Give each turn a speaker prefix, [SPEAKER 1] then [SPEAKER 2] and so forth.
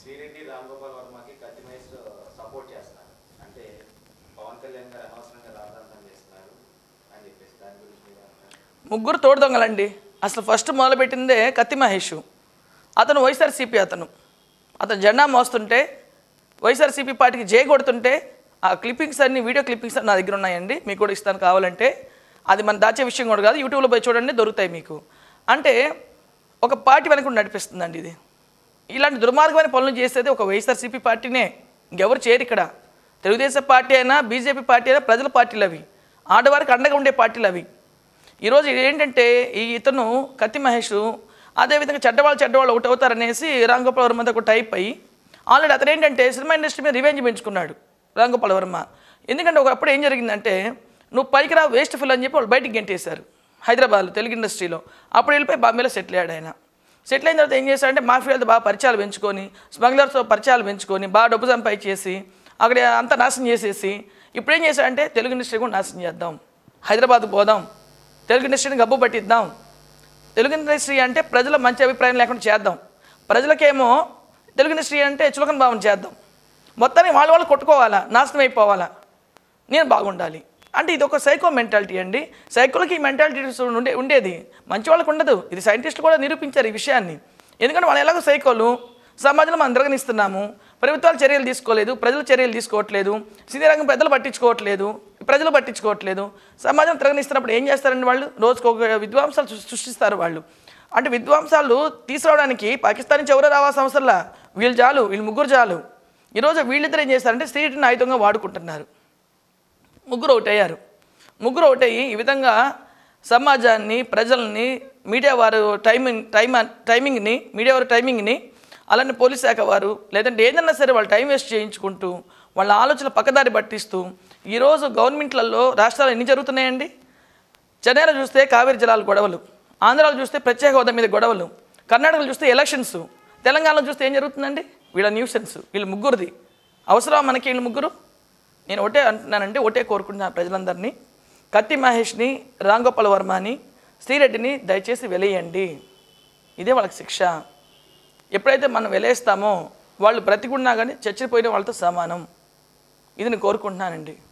[SPEAKER 1] శ్రీరెడ్డి రామ్ గోపాల్ వర్మకి కత్తి మహేష్ సపోర్ట్ చేస్తున్నారు అంటే పవన్ కళ్యాణ్ గారు అనవసరంగా రాద్ధాంతం చేస్తున్నారు అని చెప్పేసి దాని గురించి మీరు ఏమంటారు?
[SPEAKER 2] ముగ్గురు తోడు దొంగలండి అసలు ఫస్ట్ మొదలుపెట్టిందే కత్తి మహేష్ అతను వైఎస్ఆర్సీపీ అతను అతను జెండా మోస్తుంటే వైఎస్ఆర్సీపీ పార్టీకి జై కొడుతుంటే ఆ క్లిప్పింగ్స్ అన్ని వీడియో క్లిప్పింగ్స్ అన్ని నా దగ్గర ఉన్నాయండి మీకు కూడా ఇస్తాను కావాలంటే అది మన దాచే విషయం కూడా కాదు యూట్యూబ్లో పోయి చూడండి దొరుకుతాయి మీకు అంటే ఒక పార్టీ వెనక నడిపిస్తుందండి ఇది ఇలాంటి దుర్మార్గమైన పనులు చేసేది ఒక వైఎస్ఆర్సీపీ పార్టీనే ఇంకెవరు చేయరు ఇక్కడ తెలుగుదేశం పార్టీ అయినా బీజేపీ పార్టీ అయినా ప్రజల పార్టీలు అవి ఆడవారికి అండగా ఉండే పార్టీలు అవి ఈరోజు ఏంటంటే ఈ ఇతను కత్తి మహేష్ అదేవిధంగా చెడ్డవాళ్ళు చెడ్డవాళ్ళు ఒకటి అవుతారనేసి రామ్ గోపాల్ వర్మ ఒక టైప్ అయ్యి ఆల్రెడీ అతను ఏంటంటే సినిమా ఇండస్ట్రీ మీద రివెంజ్ పెంచుకున్నాడు రామ్ గోపాల్ వర్మ ఎందుకంటే ఒకప్పుడు ఏం జరిగిందంటే నువ్వు పైకి రా వేస్ట్ ఫుల్ అని చెప్పి వాళ్ళు బయటికి గెంటేశారు హైదరాబాద్లో తెలుగు ఇండస్ట్రీలో అప్పుడు వెళ్ళిపోయి బాంబేలో సెటిల్ అయ్యాడు ఆయన సెటిల్ అయిన తర్వాత ఏం చేశాడంటే మాఫియాలతో బాగా పరిచయాలు పెంచుకొని స్మగ్లర్స్తో పరిచయాలు పెంచుకొని బాగా డబ్బు సంపాదించేసి అక్కడ అంతా నాశనం చేసేసి ఇప్పుడు ఏం చేశాడంటే తెలుగు ఇండస్ట్రీ కూడా నాశనం చేద్దాం హైదరాబాద్కు పోదాం తెలుగు ఇండస్ట్రీని గబ్బు పట్టిద్దాం తెలుగు ఇండస్ట్రీ అంటే ప్రజల మంచి అభిప్రాయం లేకుండా చేద్దాం ప్రజలకేమో తెలుగు ఇండస్ట్రీ అంటే చులకన భావన చేద్దాం మొత్తాన్ని వాళ్ళ వాళ్ళు కొట్టుకోవాలా నాశనం అయిపోవాలా నేను బాగుండాలి అంటే ఇది ఒక సైకో మెంటాలిటీ అండి సైకోలకి ఈ మెంటాలిటీ ఉండే ఉండేది మంచి వాళ్ళకి ఉండదు ఇది సైంటిస్టులు కూడా నిరూపించారు ఈ విషయాన్ని ఎందుకంటే వాళ్ళు ఎలాగో సైకోలు సమాజంలో మనం తిరగనిస్తున్నాము ప్రభుత్వాలు చర్యలు తీసుకోలేదు ప్రజలు చర్యలు తీసుకోవట్లేదు సినీ రంగం పెద్దలు పట్టించుకోవట్లేదు ప్రజలు పట్టించుకోవట్లేదు సమాజం తిరగనిస్తున్నప్పుడు ఏం చేస్తారండి వాళ్ళు రోజుకు ఒక విద్వాంసాలు సృ- సృష్టిస్తారు వాళ్ళు అంటే విద్వాంసాలు తీసుకురావడానికి పాకిస్తాన్ నుంచి ఎవరో రావాల్సిన అవసరంలా వీళ్ళు చాలు వీళ్ళు ముగ్గురు చాలు ఈరోజు వీళ్ళిద్దరు ఏం చేస్తారంటే స్త్రీని ఆయుధంగా వాడుకుంటున్నారు ముగ్గురు ఒకటయ్యారు ముగ్గురు ఒకటయ్యి ఈ విధంగా సమాజాన్ని ప్రజల్ని మీడియా వారు టైమింగ్ టైమ్ టైమింగ్ని మీడియా వారి టైమింగ్ని అలానే పోలీస్ శాఖ వారు లేదంటే ఏదైనా సరే వాళ్ళు టైం వేస్ట్ చేయించుకుంటూ వాళ్ళ ఆలోచన పక్కదారి పట్టిస్తూ ఈరోజు గవర్నమెంట్లలో రాష్ట్రాలు ఎన్ని జరుగుతున్నాయండి చెన్నైలో చూస్తే కావేరీ జలాల గొడవలు ఆంధ్రాలో చూస్తే ప్రత్యేక హోదా మీద గొడవలు కర్ణాటకలో చూస్తే ఎలక్షన్స్ తెలంగాణలో చూస్తే ఏం జరుగుతుందండి వీళ్ళ న్యూసెన్స్ వీళ్ళు ముగ్గురిది అవసరం మనకి వీళ్ళు ముగ్గురు నేను ఒకటే అంటున్నానంటే ఒకటే కోరుకుంటున్నాను ప్రజలందరినీ కత్తి మహేష్ని రాంగోపాల్ వర్మని శ్రీరెడ్డిని దయచేసి వెలేయండి ఇదే వాళ్ళకి శిక్ష ఎప్పుడైతే మనం వెలేస్తామో వాళ్ళు బ్రతికున్నా కానీ చచ్చిపోయిన వాళ్ళతో సమానం ఇది నేను కోరుకుంటున్నానండి